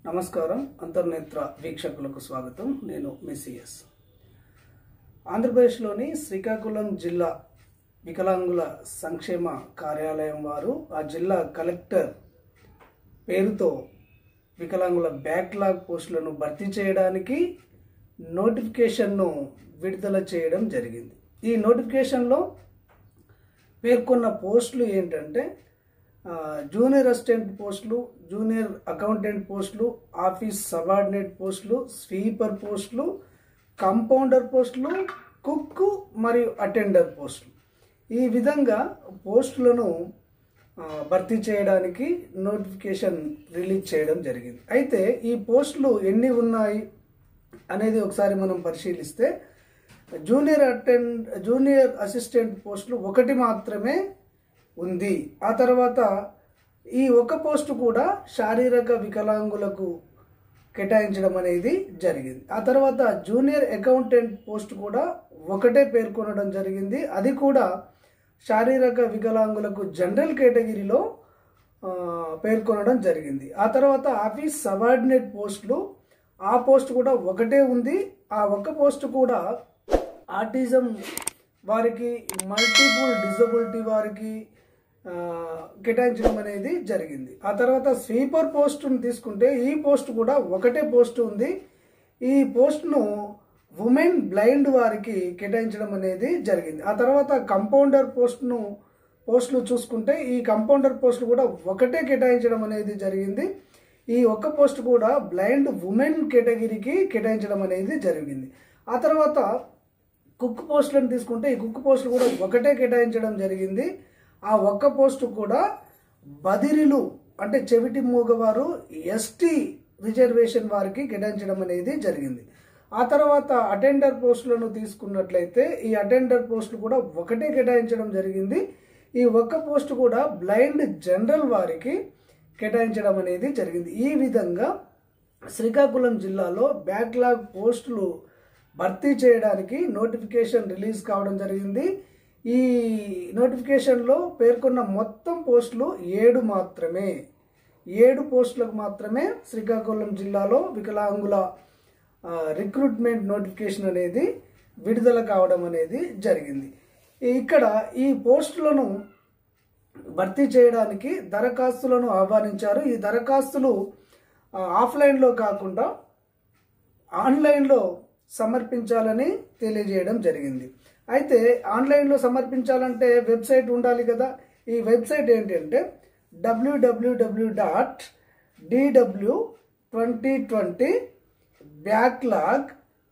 నమస్కారం అంతర్నేత్ర వీక్షకులకు స్వాగతం నేను మిసిఎస్ ఆంధ్రప్రదేశ్లోని శ్రీకాకుళం జిల్లా వికలాంగుల సంక్షేమ కార్యాలయం వారు ఆ జిల్లా కలెక్టర్ పేరుతో వికలాంగుల బ్యాక్లాగ్ పోస్టులను భర్తీ చేయడానికి నోటిఫికేషన్ను విడుదల చేయడం జరిగింది ఈ నోటిఫికేషన్లో పేర్కొన్న పోస్టులు ఏంటంటే ఆ, జూనియర్ అసిస్టెంట్ పోస్టులు జూనియర్ అకౌంటెంట్ పోస్టులు ఆఫీస్ సబార్డినేట్ పోస్టులు స్వీపర్ పోస్టులు కంపౌండర్ పోస్టులు కుక్ మరియు అటెండర్ పోస్టులు ఈ విధంగా పోస్టులను ఆ, భర్తీ చేయడానికి నోటిఫికేషన్ రిలీజ్ చేయడం జరిగింది అయితే ఈ పోస్టులు ఎన్ని ఉన్నాయి అనేది ఒకసారి మనం పరిశీలిస్తే జూనియర్ అటెండ్ జూనియర్ అసిస్టెంట్ పోస్టులు ఒకటి మాత్రమే ఉంది ఆ తర్వాత ఈ ఒక పోస్టు కూడా శారీరక వికలాంగులకు కేటాయించడం అనేది జరిగింది ఆ తర్వాత జూనియర్ అకౌంటెంట్ పోస్ట్ కూడా ఒకటే పేర్కొనడం జరిగింది అది కూడా శారీరక వికలాంగులకు జనరల్ కేటగిరీలో ఆ, పేర్కొనడం జరిగింది ఆ తర్వాత ఆఫీస్ సబార్డినేట్ పోస్టులు ఆ పోస్ట్ కూడా ఒకటే ఉంది ఆ ఒక్క పోస్ట్ కూడా ఆటిజం వారికి మల్టిపుల్ డిజబిలిటీ వారికి ఆ, కేటాయించడం అనేది జరిగింది ఆ తర్వాత స్వీపర్ పోస్టును తీసుకుంటే ఈ పోస్ట్ కూడా ఒకటే పోస్ట్ ఉంది ఈ పోస్ట్ను ఉమెన్ బ్లైండ్ వారికి కేటాయించడం అనేది జరిగింది ఆ తర్వాత కంపౌండర్ పోస్ట్ను పోస్టులు చూసుకుంటే ఈ కంపౌండర్ పోస్టులు కూడా ఒకటే కేటాయించడం అనేది జరిగింది ఈ ఒక్క పోస్ట్ కూడా బ్లైండ్ ఉమెన్ కేటగిరీకి కేటాయించడం అనేది జరిగింది ఆ తర్వాత కుక్ పోస్టులను తీసుకుంటే ఈ కుక్ పోస్టులు కూడా ఒకటే కేటాయించడం జరిగింది ఆ ఒక్క పోస్టు కూడా బదిరిలు అంటే చెవిటి మూగవారు ఎస్టీ రిజర్వేషన్ వారికి కేటాయించడం అనేది జరిగింది ఆ తర్వాత అటెండర్ పోస్టులను తీసుకున్నట్లయితే ఈ అటెండర్ పోస్టులు కూడా ఒకటే కేటాయించడం జరిగింది ఈ ఒక్క పోస్ట్ కూడా బ్లైండ్ జనరల్ వారికి కేటాయించడం అనేది జరిగింది ఈ విధంగా శ్రీకాకుళం జిల్లాలో బ్యాక్లాగ్ పోస్టులు భర్తీ చేయడానికి నోటిఫికేషన్ రిలీజ్ కావడం జరిగింది ఈ నోటిఫికేషన్లో పేర్కొన్న మొత్తం పోస్టులు ఏడు మాత్రమే ఏడు పోస్టులకు మాత్రమే శ్రీకాకుళం జిల్లాలో వికలాంగుల ఆ, రిక్రూట్మెంట్ నోటిఫికేషన్ అనేది విడుదల కావడం అనేది జరిగింది ఇక్కడ ఈ పోస్టులను భర్తీ చేయడానికి దరఖాస్తులను ఆహ్వానించారు ఈ దరఖాస్తులు ఆ, ఆఫ్లైన్లో కాకుండా ఆన్లైన్లో సమర్పించాలని తెలియజేయడం జరిగింది అయితే ఆన్లైన్లో సమర్పించాలంటే వెబ్సైట్ ఉండాలి కదా ఈ వెబ్సైట్ ఏంటంటే WWW dot DW twenty twenty backlog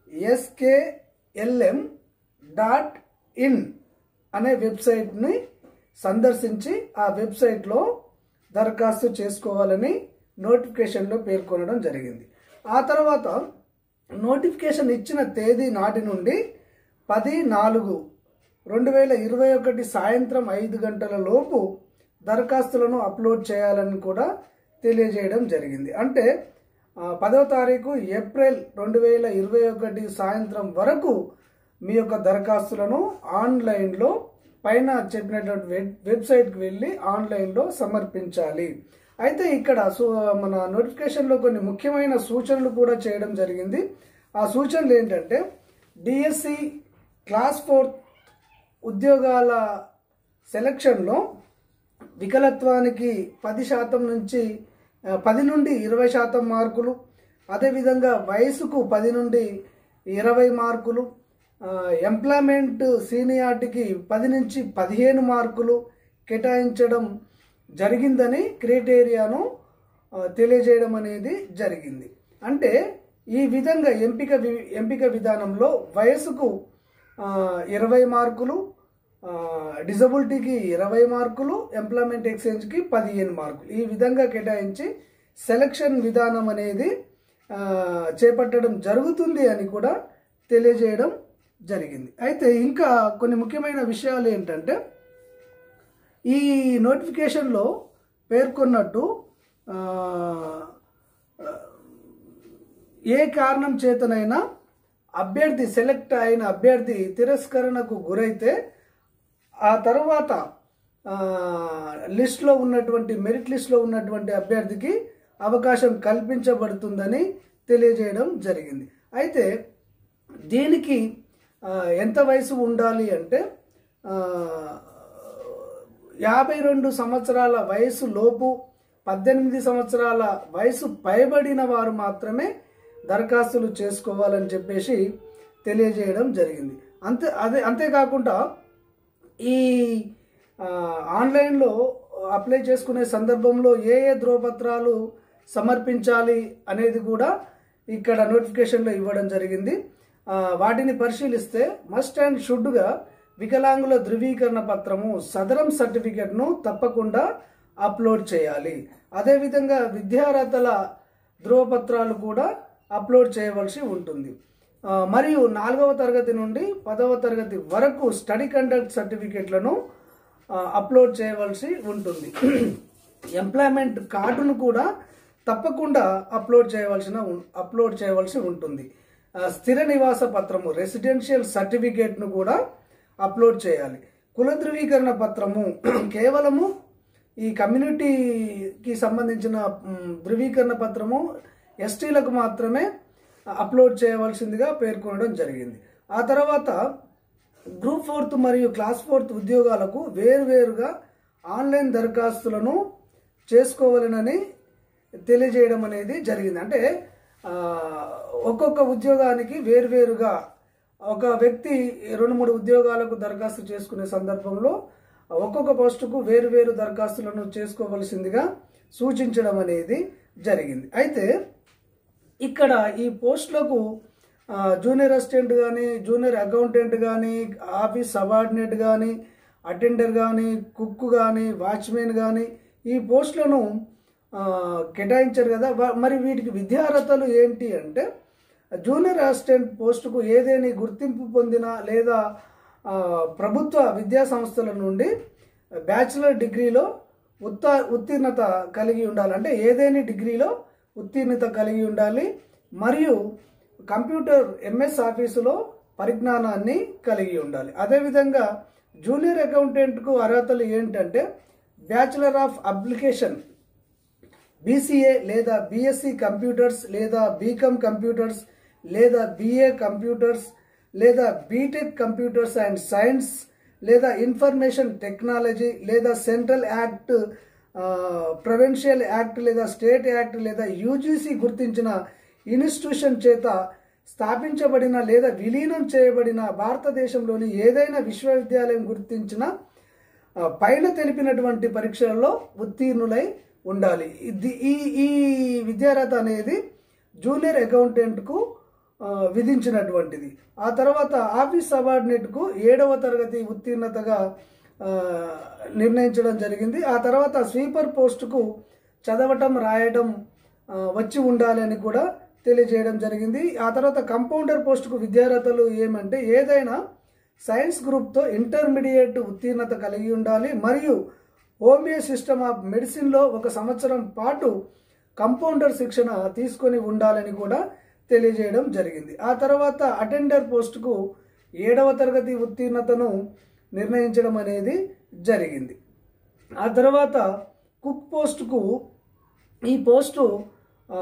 SKLM dot in అనే వెబ్సైట్ని సందర్శించి ఆ వెబ్సైట్లో దరఖాస్తు చేసుకోవాలని నోటిఫికేషన్లో పేర్కొనడం జరిగింది ఆ తర్వాత నోటిఫికేషన్ ఇచ్చిన తేదీ నాటి నుండి పది నాలుగు రెండు వేల ఇరవై ఒకటి సాయంత్రం ఐదు గంటల లోపు దరఖాస్తులను అప్లోడ్ చేయాలని కూడా తెలియజేయడం జరిగింది అంటే ఆ, పదవ తారీఖు ఏప్రిల్ రెండు వేల ఇరవై ఒకటి సాయంత్రం వరకు మీ యొక్క దరఖాస్తులను ఆన్లైన్లో పైన చెప్పినటువంటి వెబ్ వెబ్సైట్కి వెళ్ళి ఆన్లైన్లో సమర్పించాలి అయితే ఇక్కడ సు- మన నోటిఫికేషన్లో కొన్ని ముఖ్యమైన సూచనలు కూడా చేయడం జరిగింది ఆ సూచనలు ఏంటంటే డిఎస్సి క్లాస్ ఫోర్త్ ఉద్యోగాల సెలక్షన్లో వికలత్వానికి పది శాతం నుంచి ఆ, పది నుండి ఇరవై శాతం మార్కులు అదేవిధంగా వయసుకు పది నుండి ఇరవై మార్కులు ఆ, ఎంప్లాయ్మెంట్ సీనియార్టీకి పది నుంచి పదిహేను మార్కులు కేటాయించడం జరిగిందని క్రైటీరియాను ఆ, తెలియజేయడం అనేది జరిగింది అంటే ఈ విధంగా ఎంపిక వి- ఎంపిక విధానంలో వయసుకు ఆ, ఇరవై మార్కులు ఆ, డిజబిలిటీకి ఇరవై మార్కులు ఎంప్లాయ్మెంట్ ఎక్స్చేంజ్కి పదిహేను మార్కులు ఈ విధంగా కేటాయించి సెలక్షన్ విధానం అనేది ఆ, చేపట్టడం జరుగుతుంది అని కూడా తెలియజేయడం జరిగింది అయితే ఇంకా కొన్ని ముఖ్యమైన విషయాలు ఏంటంటే ఈ నోటిఫికేషన్లో పేర్కొన్నట్టు ఆ, ఏ కారణం చేతనైనా అభ్యర్థి సెలెక్ట్ అయిన అభ్యర్థి తిరస్కరణకు గురైతే ఆ తర్వాత ఆ, లిస్ట్లో ఉన్నటువంటి మెరిట్ లిస్ట్లో ఉన్నటువంటి అభ్యర్థికి అవకాశం కల్పించబడుతుందని తెలియజేయడం జరిగింది అయితే దీనికి ఆ, ఎంత వయసు ఉండాలి అంటే ఆ, యాభై రెండు సంవత్సరాల వయసు లోపు పద్దెనిమిది సంవత్సరాల వయసు పైబడిన వారు మాత్రమే దరఖాస్తులు చేసుకోవాలని చెప్పేసి తెలియజేయడం జరిగింది అంతే అదే అంతేకాకుండా ఈ ఆ, ఆన్లైన్లో అప్లై చేసుకునే సందర్భంలో ఏ ఏ ధ్రువపత్రాలు సమర్పించాలి అనేది కూడా ఇక్కడ నోటిఫికేషన్లో ఇవ్వడం జరిగింది ఆ, వాటిని పరిశీలిస్తే మస్ట్ అండ్ షుడ్గా వికలాంగుల ధృవీకరణ పత్రము సదరం సర్టిఫికెట్ను తప్పకుండా అప్లోడ్ చేయాలి అదేవిధంగా విద్యార్హతల ధృవపత్రాలు కూడా అప్లోడ్ చేయవలసి ఉంటుంది ఆ, మరియు నాలుగవ తరగతి నుండి పదవ తరగతి వరకు స్టడీ కండక్ట్ సర్టిఫికెట్లను ఆ, అప్లోడ్ చేయవలసి ఉంటుంది ఎంప్లాయ్మెంట్ కార్డును కూడా తప్పకుండా అప్లోడ్ చేయవలసిన ఉం- అప్లోడ్ చేయవలసి ఉంటుంది ఆ, స్థిర నివాస పత్రము రెసిడెన్షియల్ సర్టిఫికేట్ను కూడా అప్లోడ్ చేయాలి కుల ధృవీకరణ పత్రము కేవలము ఈ కమ్యూనిటీకి సంబంధించిన మ్, ధృవీకరణ పత్రము ఎస్టీలకు మాత్రమే అప్లోడ్ చేయవలసిందిగా పేర్కొనడం జరిగింది ఆ తర్వాత గ్రూప్ ఫోర్త్ మరియు క్లాస్ ఫోర్త్ ఉద్యోగాలకు వేరువేరుగా ఆన్లైన్ దరఖాస్తులను చేసుకోవాలనని తెలియజేయడం అనేది జరిగింది అంటే ఆ, ఒక్కొక్క ఉద్యోగానికి వేరువేరుగా ఒక వ్యక్తి రెండు మూడు ఉద్యోగాలకు దరఖాస్తు చేసుకునే సందర్భంలో ఒక్కొక్క పోస్టుకు వేరువేరు దరఖాస్తులను చేసుకోవలసిందిగా సూచించడం అనేది జరిగింది అయితే ఇక్కడ ఈ పోస్టులకు ఆ, జూనియర్ అసిస్టెంట్ కానీ జూనియర్ అకౌంటెంట్ కానీ ఆఫీస్ సబార్డినేట్ కానీ అటెండర్ కానీ కుక్ కానీ వాచ్మెన్ కానీ ఈ పోస్టులను ఆ, కేటాయించారు కదా వా- మరి వీటికి విద్యార్హతలు ఏంటి అంటే జూనియర్ అసిస్టెంట్ పోస్టుకు ఏదేని గుర్తింపు పొందిన లేదా ఆ, ప్రభుత్వ విద్యా సంస్థల నుండి బ్యాచిలర్ డిగ్రీలో ఉత్త ఉత్తీర్ణత కలిగి ఉండాలి అంటే ఏదేని డిగ్రీలో ఉత్తీర్ణత కలిగి ఉండాలి మరియు కంప్యూటర్ ఎంఎస్ ఆఫీసులో పరిజ్ఞానాన్ని కలిగి ఉండాలి అదేవిధంగా జూనియర్ అకౌంటెంట్కు అర్హతలు ఏంటంటే బ్యాచిలర్ ఆఫ్ అప్లికేషన్ బీసీఏ లేదా బీఎస్సీ కంప్యూటర్స్ లేదా బీకామ్ కంప్యూటర్స్ లేదా బీఏ కంప్యూటర్స్ లేదా బీటెక్ కంప్యూటర్స్ అండ్ సైన్స్ లేదా ఇన్ఫర్మేషన్ టెక్నాలజీ లేదా సెంట్రల్ యాక్ట్ ప్రొవిన్షియల్ యాక్ట్ లేదా స్టేట్ యాక్ట్ లేదా యూజీసీ గుర్తించిన ఇన్స్టిట్యూషన్ చేత స్థాపించబడిన లేదా విలీనం చేయబడిన భారతదేశంలోని ఏదైనా విశ్వవిద్యాలయం గుర్తించిన ఆ, పైన తెలిపినటువంటి పరీక్షలలో ఉత్తీర్ణులై ఉండాలి ఇది ఈ ఈ విద్యార్హత అనేది జూనియర్ అకౌంటెంట్కు ఆ, విధించినటువంటిది ఆ తర్వాత ఆఫీస్ సబార్డినేట్కు ఏడవ తరగతి ఉత్తీర్ణతగా ఆ, నిర్ణయించడం జరిగింది ఆ తర్వాత స్వీపర్ పోస్టుకు చదవటం రాయడం ఆ, వచ్చి ఉండాలి అని కూడా తెలియజేయడం జరిగింది ఆ తర్వాత కంపౌండర్ పోస్టుకు విద్యార్హతలు ఏమంటే ఏదైనా సైన్స్ గ్రూప్తో ఇంటర్మీడియట్ ఉత్తీర్ణత కలిగి ఉండాలి మరియు హోమియో సిస్టమ్ ఆఫ్ మెడిసిన్లో ఒక సంవత్సరం పాటు కంపౌండర్ శిక్షణ తీసుకొని ఉండాలని కూడా తెలియజేయడం జరిగింది ఆ తర్వాత అటెండర్ పోస్టుకు ఏడవ తరగతి ఉత్తీర్ణతను నిర్ణయించడం అనేది జరిగింది ఆ తర్వాత కుక్ పోస్టుకు ఈ పోస్టు ఆ,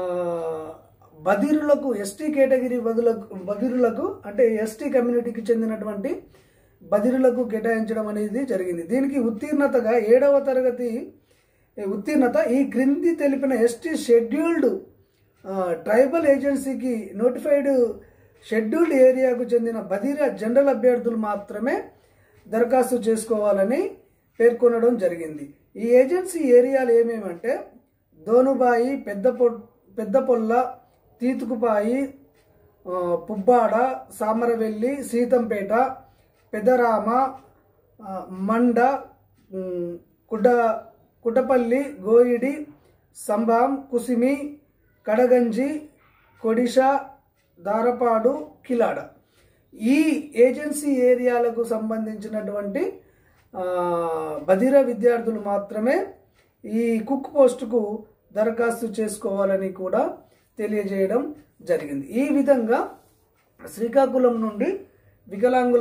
బదిరులకు ఎస్టీ కేటగిరీ బదులకు బదిరులకు అంటే ఎస్టీ కమ్యూనిటీకి చెందినటువంటి బదిరులకు కేటాయించడం అనేది జరిగింది దీనికి ఉత్తీర్ణతగా ఏడవ తరగతి ఉత్తీర్ణత ఈ క్రింది తెలిపిన ఎస్టీ షెడ్యూల్డ్ ఆ, ట్రైబల్ ఏజెన్సీకి నోటిఫైడ్ షెడ్యూల్డ్ ఏరియాకు చెందిన బదిర జనరల్ అభ్యర్థులు మాత్రమే దరఖాస్తు చేసుకోవాలని పేర్కొనడం జరిగింది ఈ ఏజెన్సీ ఏరియాలు ఏమేమంటే దోనుబాయి పెద్ద పొ పెద్దపొల్ల తీతుకుపాయి ఆ, పుబ్బాడ సామరవెల్లి సీతంపేట పెదరామ ఆ, మండ ఉమ్, కుడ కుటపల్లి గోయిడి సంబాం కుసిమి కడగంజి కొడిష దారపాడు కిలాడ ఈ ఏజెన్సీ ఏరియాలకు సంబంధించినటువంటి ఆ, బధిర విద్యార్థులు మాత్రమే ఈ కుక్ పోస్టుకు దరఖాస్తు చేసుకోవాలని కూడా తెలియజేయడం జరిగింది ఈ విధంగా శ్రీకాకుళం నుండి వికలాంగుల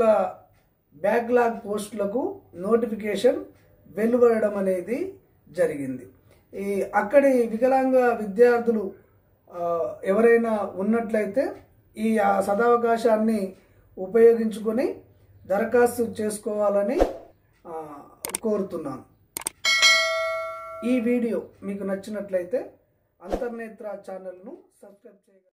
బ్యాక్లాగ్ పోస్టులకు నోటిఫికేషన్ వెలువడడం అనేది జరిగింది ఈ అక్కడి వికలాంగ విద్యార్థులు ఆ, ఎవరైనా ఉన్నట్లయితే ఈ ఆ సదవకాశాన్ని ఉపయోగించుకొని దరఖాస్తు చేసుకోవాలని ఆ, కోరుతున్నాను ఈ వీడియో మీకు నచ్చినట్లయితే అంతర్నేత్ర ఛానల్ను సబ్స్క్రైబ్ చేయండి